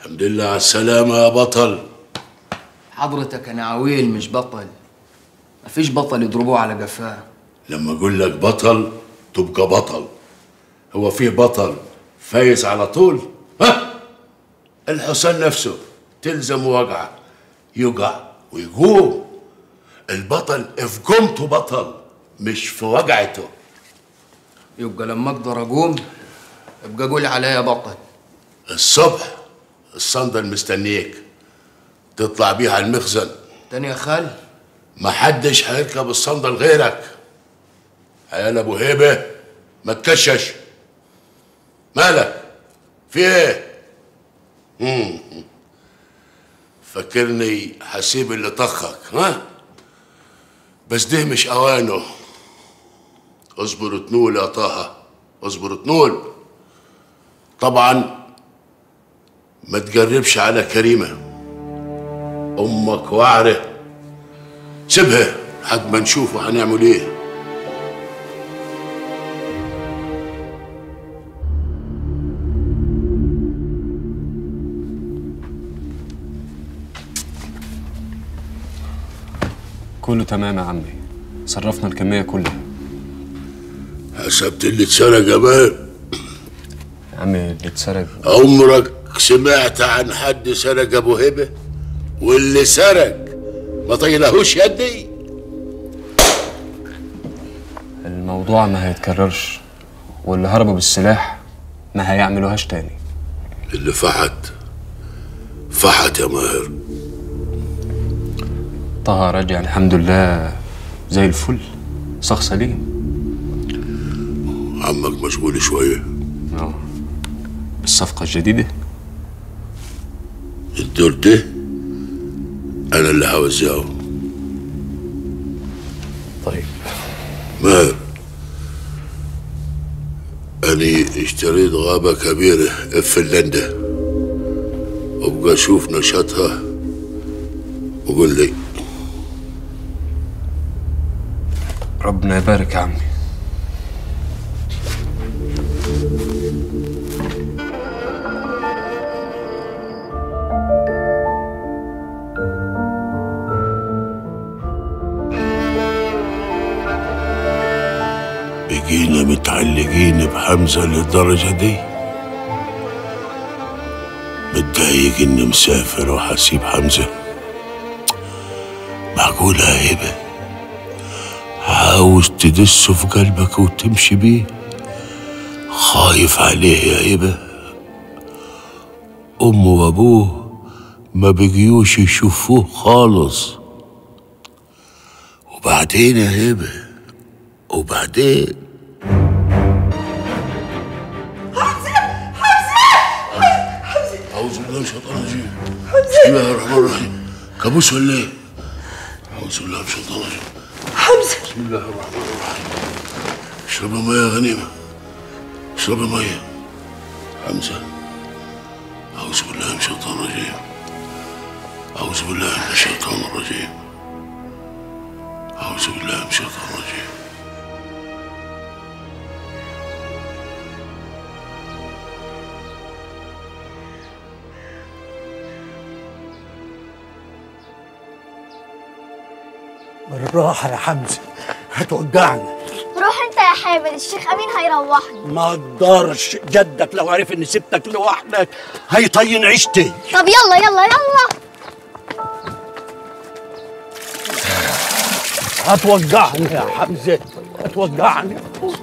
الحمد لله على السلامة يا بطل حضرتك انا عويل مش بطل مفيش بطل يضربوه على قفاه لما اقول لك بطل تبقى بطل هو فيه بطل فايز على طول ها الحصان نفسه تلزم وجعه يقع ويقوم البطل في قومته بطل مش في وجعته يبقى لما اقدر اقوم ابقى قول عليا بطل الصبح الصندل مستنيك تطلع بيها على المخزن تاني يا خال محدش هيركب الصندل غيرك عيال ابو هيبه ما تكشش مالك في ايه مم. فكرني هسيب اللي طخك ها بس ده مش اوانه اصبر تنول يا طه اصبر تنول طبعا ما تجربش على كريمه امك وعره سيبها لحد ما نشوف هنعمل ايه كله تمام يا عمي صرفنا الكمية كلها حسبت اللي اتسرق يا مان يا عمي اللي اتسرق عمرك سمعت عن حد سرق ابو هبه واللي سرق ما طيلهوش يدي الموضوع ما هيتكررش واللي هربوا بالسلاح ما هيعملوهاش تاني اللي فحت فحت يا ماهر طه راجع الحمد لله زي الفل صخ سليم عمك مشغول شويه اه بالصفقة الجديدة الدور ده انا اللي هوزعه طيب ماهر أني اشتريت غابة كبيرة في فنلندا وابقى أشوف نشاطها وقول لي ربنا يبارك يا عمي بقينا متعلقين بحمزة للدرجة دي متضايق إني مسافر وحسيب حمزة معقولة يا هبة عاوز تدسه في قلبك وتمشي بيه خايف عليه يا هبة أمه وأبوه ما بقيوش يشوفوه خالص وبعدين يا هبه وبعدين أعوذ بالله من الشيطان الرجيم بسم الله الرحمن الرحيم كابوس ولا إيه؟ أعوذ بالله من الشيطان الرجيم حمزة بسم الله الرحمن الرحيم اشربي مية يا غنيمة اشربي مية حمزة أعوذ بالله من الشيطان الرجيم أعوذ بالله من الشيطان الرجيم أعوذ بالله من الشيطان الرجيم بالراحة يا حمزة هتوجعني روح انت يا حامد الشيخ امين هيروحني ما اقدرش جدك لو عرف اني سبتك لوحدك هيطين عيشتي طب يلا يلا يلا هتوجعني يا حمزة هتوجعني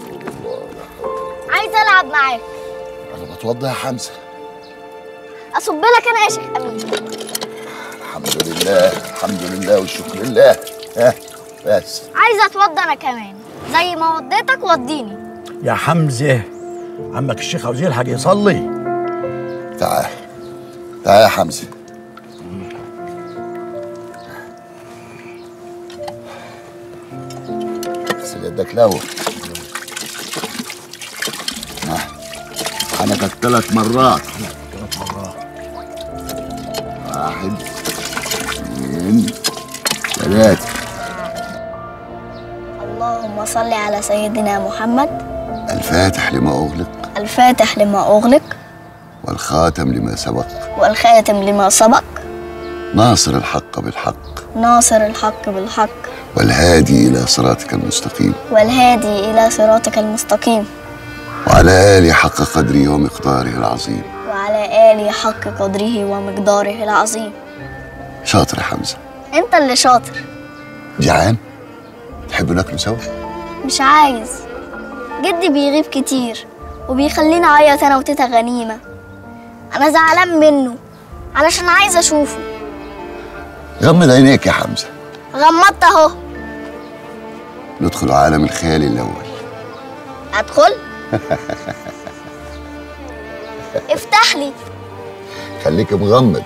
عايز العب معاك انا بتوضى يا حمزه اصب لك انا يا شيخ امين الحمد لله الحمد لله والشكر لله ها بس عايزه اتوضى انا كمان زي ما وضيتك وضيني يا حمزة عمك الشيخ عاوز يلحق يصلي تعال تعال يا حمزه اغسل يدك الاول ها. حنكك ثلاث مرات ثلاث مرات واحد اثنين ثلاثة اللهم صل على سيدنا محمد الفاتح لما أغلق الفاتح لما اغلق والخاتم لما سبق والخاتم لما سبق ناصر الحق بالحق ناصر الحق بالحق والهادي إلى صراطك المستقيم والهادي إلى صراطك المستقيم وعلى آله حق قدره ومقداره العظيم وعلى آله حق قدره ومقداره العظيم شاطر يا حمزة أنت اللي شاطر جعان تحب ناكله سوا مش عايز جدي بيغيب كتير وبيخليني أعيط أنا وتيتا غنيمة أنا زعلان منه علشان عايز أشوفه غمض عينيك يا حمزة غمضت أهو ندخل عالم الخيال الأول أدخل افتح لي خليك مغمض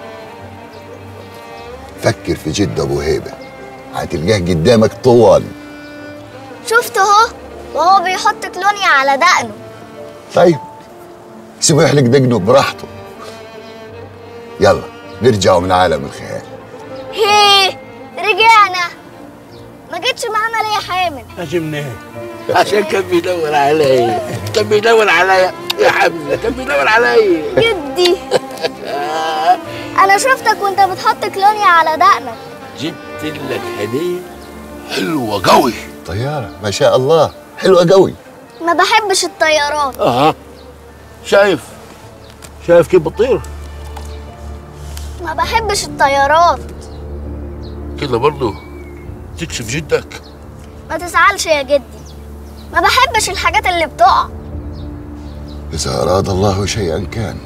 فكر في جد أبو هيبة هتلقاه قدامك طوال شفته أهو وهو بيحط كلونيا على دقنه طيب سيبه يحلق دقنه براحته يلا نرجعوا من عالم الخيال هي رجعنا ما جيتش معانا ليه يا حامد اجي منين عشان كان بيدور عليا كان بيدور عليا يا حمزه كان بيدور عليا جدي انا شفتك وانت بتحط كلونيا على دقنك جبت لك هديه حلوه قوي طيارة ما شاء الله حلوة قوي ما بحبش الطيارات اها شايف شايف كيف بتطير ما بحبش الطيارات كده برضه تكشف جدك ما تزعلش يا جدي ما بحبش الحاجات اللي بتقع إذا أراد الله شيئا كان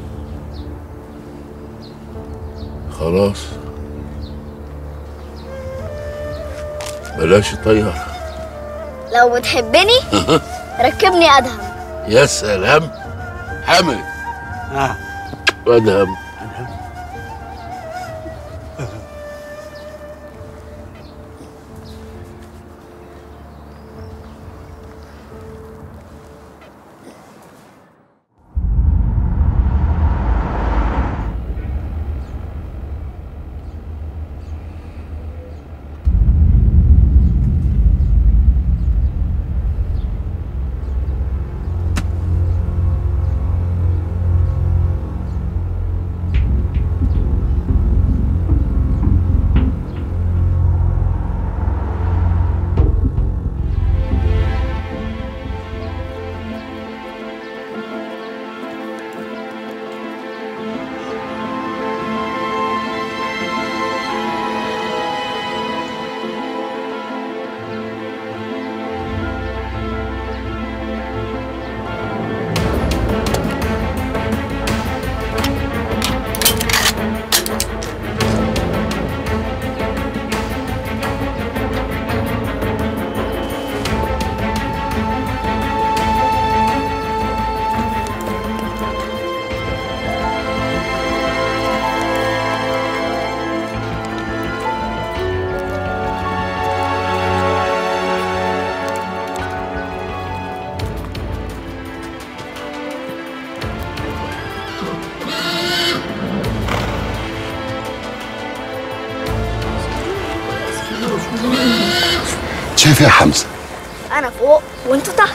خلاص بلاش الطيارة لو بتحبني ركبني ادهم يا سلام حمد اه وادهم شايف يا حمزة انا فوق وانتوا تحت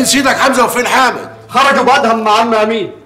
فين سيدك حمزه وفين حامد خرجوا بأدهم مع عم امين